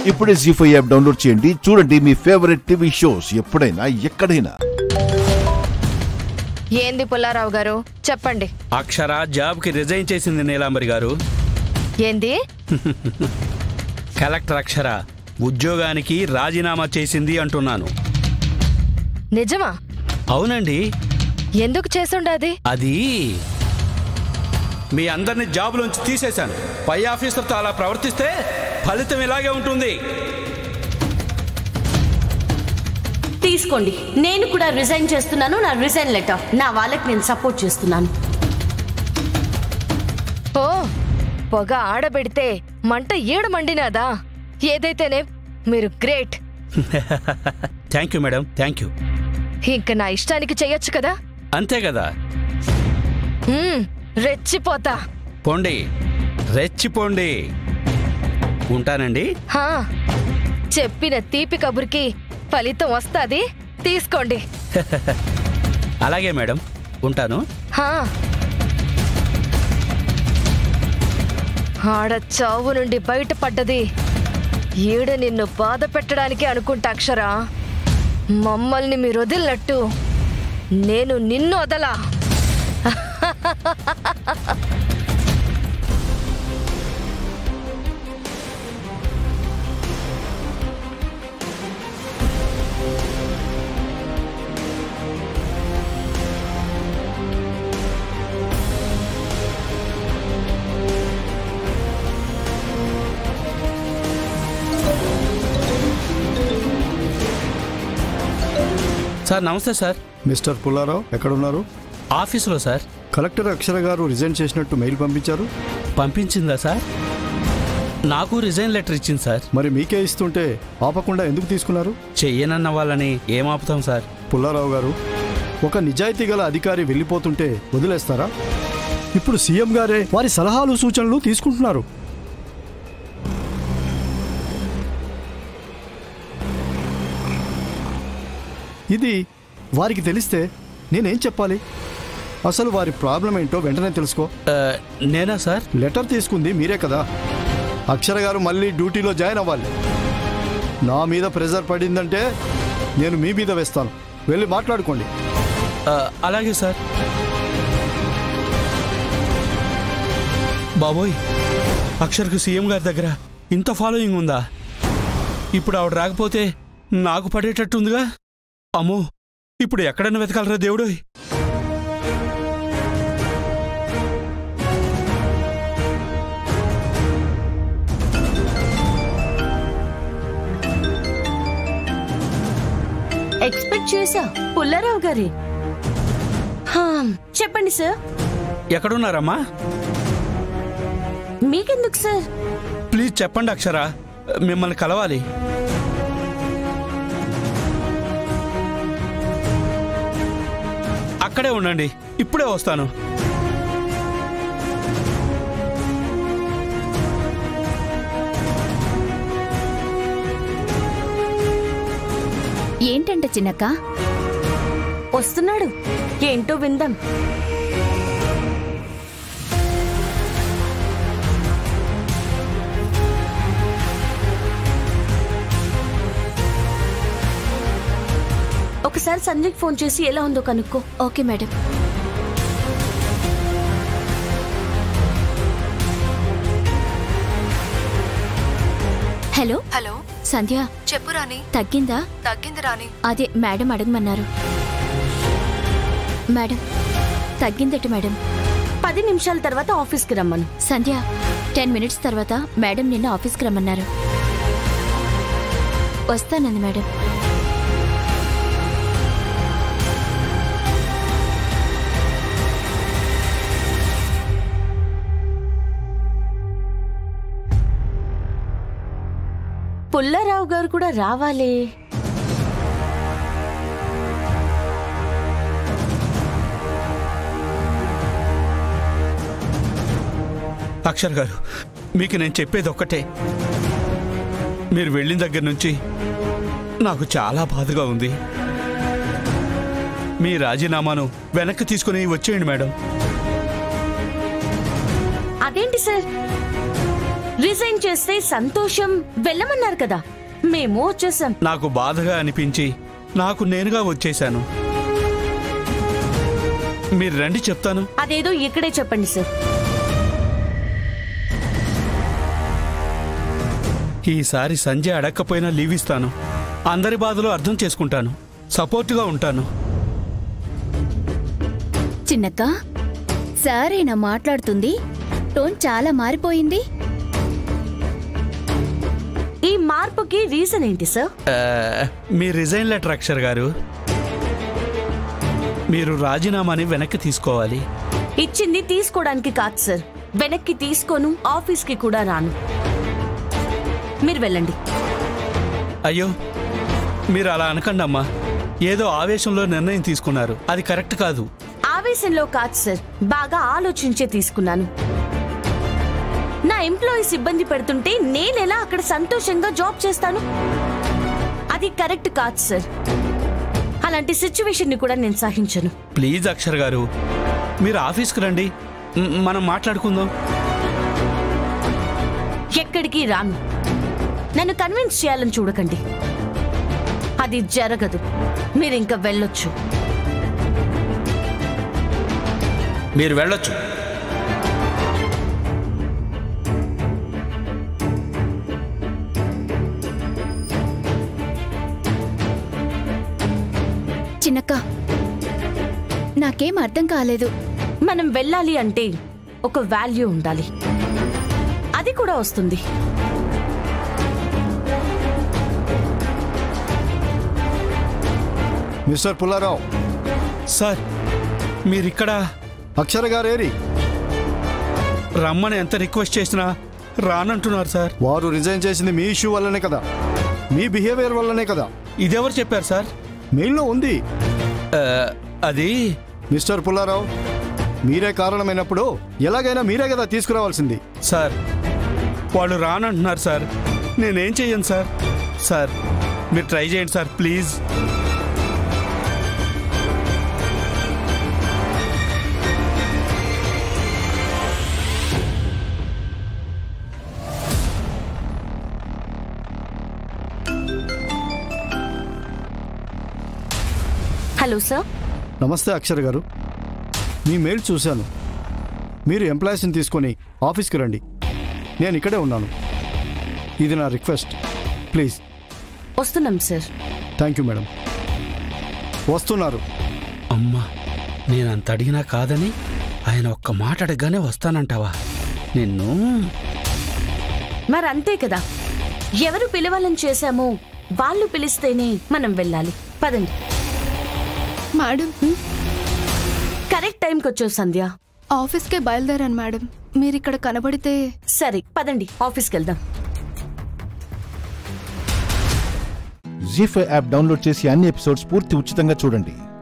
ఇప్పుడే G five app download చేయండి చూడండి మీ ఫేవరెట్ టీవీ షోస్ ఎప్పుడైనా ఎక్కడైనా ఏంది పుల్లారావు గారు చెప్పండి అక్షర జాబ్కి రిజైన్ చేసింది నీలాంబరి గారు ఏంది కలెక్టర్ అక్షర ఉద్యోగానికి రాజీనామా చేసింది అంటున్నాను నిజమా అవునండి ఎందుకు చేసుండది అది మీ అందరిని జాబులోంచి తీసేశాను పై ఆఫీసర్తో అలా ప్రవర్తిస్తే ఫలితం ఇలాగే ఉంటుంది తీసుకోండి నేను కూడా రిజైన్ చేస్తున్నాను నా రిజైన్ లెటర్ నా వాళ్ళకి నేను సపోర్ట్ చేస్తున్నాను ఓ పొగ ఆడబెడితే మంట ఏడు మండినాదా ఏదైతేనే మీరు great thank you madam thank you ఇంక నా ఇష్టానికి చెయ్యొచ్చు కదా అంతే కదా మ్మ్, రెచ్చిపోతా పోండి రెచ్చిపోండి ఉంటానండి హా చెప్పిన తీపి కబుర్కి ఫలితం వస్తాది తీసుకోండి అలాగే మేడం ఉంటాను హా ఆడ చావు నుండి బయటపడ్డది ఈడ నిన్ను బాధ పెట్టడానికి అనుకుంటా అక్షరా మమ్మల్ని మీరు వదిలినట్టు నేను నిన్ను వదలా సార్ నమస్తే సార్ మిస్టర్ పుల్లారావు ఎక్కడున్నారు ఆఫీసులో సార్ కలెక్టర్ అక్షర గారు రిజైన్ చేసినట్టు మెయిల్ పంపించారు పంపించిందా సార్ నాకు రిజైన్ లెటర్ ఇచ్చింది సార్ మరి మీకే ఇస్తుంటే ఆపకుండా ఎందుకు తీసుకున్నారు చెయ్యనన్న వాళ్ళని ఏం ఆపుతాం సార్ పుల్లారావు గారు ఒక నిజాయితీ గల అధికారి వెళ్ళిపోతుంటే వదిలేస్తారా ఇప్పుడు సీఎం గారే వారి సలహాలు సూచనలు తీసుకుంటున్నారు ఇది వారికి తెలిస్తే నేనేం చెప్పాలి అసలు వారి ప్రాబ్లం ఏంటో వెంటనే తెలుసుకో ఆ, నేనా సార్ లెటర్ తీసుకుంది మీరే కదా అక్షర గారు మళ్ళీ డ్యూటీలో జాయిన్ అవ్వాలి నా మీద ప్రెజర్ పడిందంటే నేను మీ మీద వేస్తాను వెళ్ళి మాట్లాడుకోండి ఆ, అలాగే సార్ బాబోయ్ అక్షర్కు సీఎం గారి దగ్గర ఇంత ఫాలోయింగ్ ఉందా ఇప్పుడు ఆవిడ రాకపోతే నాకు పడేటట్టుందిగా అమ్మో ఇప్పుడు ఎక్కడన్నా వెతకాలరా దేవుడోయ్ ఎక్స్పెక్ట్ చేసా పుల్లారావు గారి హా, చెప్పండి సార్ ఎక్కడున్నారమ్మా మీకెందుకు సార్ ప్లీజ్ చెప్పండి అక్షర మిమ్మల్ని కలవాలి అక్కడే ఉండండి ఇప్పుడే వస్తాను ఏంటంట చిన్నక్క వస్తున్నాడు ఏంటో విందాం ఒకసారి సంజయ్కి ఫోన్ చేసి ఎలా ఉందో కనుక్కో okay madam hello hello Sandhya చెప్పు రాని తగ్గిందా తగ్గింది రాని అదే మేడం అడగమన్నారు మేడం తగ్గిందట మేడం పది నిమిషాల తర్వాత ఆఫీస్కి రమ్మను సంధ్య టెన్ మినిట్స్ తర్వాత మేడం నిన్న ఆఫీస్కి రమ్మన్నారు వస్తానంది మేడం పుల్లారావు గారు కూడా రావాలి అక్షర్ గారు మీకు నేను చెప్పేది ఒక్కటే మీరు వెళ్ళిన దగ్గర నుంచి నాకు చాలా బాధగా ఉంది మీ రాజీనామాను వెనక్కి తీసుకుని వచ్చేయండి మేడం అదేంటి సార్ రిజైన్ చేస్తే సంతోషం వెళ్ళమన్నారు కదా మేము వచ్చేసాం నాకు బాధగా అనిపించి నాకు నేనుగా వచ్చేశాను మీరు రండి చెప్తాను అదేదో ఇక్కడే చెప్పండి సార్ ఈసారి సంజయ్ అడక్కపోయినా లీవ్ ఇస్తాను అందరి బాధలు అర్థం చేసుకుంటాను సపోర్ట్గా ఉంటాను చిన్నక్క సారేనా మాట్లాడుతుంది టోన్ చాలా మారిపోయింది ఈ మార్పుకి రీజన్ ఏంటి సార్ ఆ, మీ రిజైన్ లెటర్ అక్షర్ గారు మీరు రాజీనామాని వెనక్కి తీసుకోవాలి ఇచ్చింది తీసుకోవడానికి కాదు సార్ వెనక్కి తీసుకోను ఆఫీస్కి కూడా రాను మీరు వెళ్ళండి అయ్యో మీరు అలా అనకండి అమ్మా ఏదో ఆవేశంలో నిర్ణయం తీసుకున్నారు అది కరెక్ట్ కాదు ఆవేశంలో కాదు సార్ బాగా ఆలోచించే తీసుకున్నాను నా ఎంప్లాయీస్ ఇబ్బంది పెడుతుంటే నేనెలా అక్కడ సంతోషంగా జాబ్ చేస్తాను అది కరెక్ట్ కాదు సార్ అలాంటి సిచ్యువేషన్ ని కూడా నేను సహించను ప్లీజ్ అక్షర్ గారు మీరు ఆఫీస్కి రండి మ్, మనం మాట్లాడుకుందాం ఎక్కడికి రాను నన్ను కన్విన్స్ చేయాలని చూడకండి అది జరగదు మీరు ఇంకా వెళ్ళొచ్చు మీరు వెళ్ళొచ్చు చిన్నక్క నాకేం అర్థం కాలేదు మనం వెళ్ళాలి అంటే ఒక వాల్యూ ఉండాలి అది కూడా వస్తుంది మిస్టర్ పుల్లారావు సార్ మీరిక్కడ అక్షర గారేరి రమ్మని ఎంత రిక్వెస్ట్ చేసినా రానంటున్నారు సార్ వారు రిజైన్ చేసింది మీ ఇష్యూ వల్లనే కదా మీ బిహేవియర్ వల్లనే కదా ఇదెవరు చెప్పారు సార్ మెయిల్లో ఉంది ఆ, అది మిస్టర్ పుల్లారావు మీరే కారణమైనప్పుడు ఎలాగైనా మీరే కదా తీసుకురావాల్సింది సార్ వాళ్ళు రానంటున్నారు సార్ నేనేం చెయ్యను సార్ సార్ మీరు ట్రై చేయండి సార్ ప్లీజ్ హలో సార్ నమస్తే అక్షర్ గారు మీ మెయిల్ చూశాను మీరు ఎంప్లాయీస్ని తీసుకొని ఆఫీస్కి రండి నేను ఇక్కడే ఉన్నాను ఇది నా రిక్వెస్ట్ ప్లీజ్ వస్తున్నాం సార్ థ్యాంక్ యూ మేడం వస్తున్నారు అమ్మా నేనంత అడిగినా కాదని ఆయన ఒక్క మాట అడగగానే వస్తానంటావా నిన్ను మరి అంతే కదా ఎవరు పిలవాలని చేశామో వాళ్ళు పిలిస్తేనే మనం వెళ్ళాలి పదండి మేడం కరెక్ట్ టైంకి వచ్చావు సంధ్య ఆఫీస్కే బయలుదేరాను మేడం మీరు ఇక్కడ కనబడితే సరే పదండి ఆఫీస్కి వెళ్దాం జీ ఫైవ్ యాప్ డౌన్లోడ్ చేసి అన్ని ఎపిసోడ్స్ పూర్తి ఉచితంగా చూడండి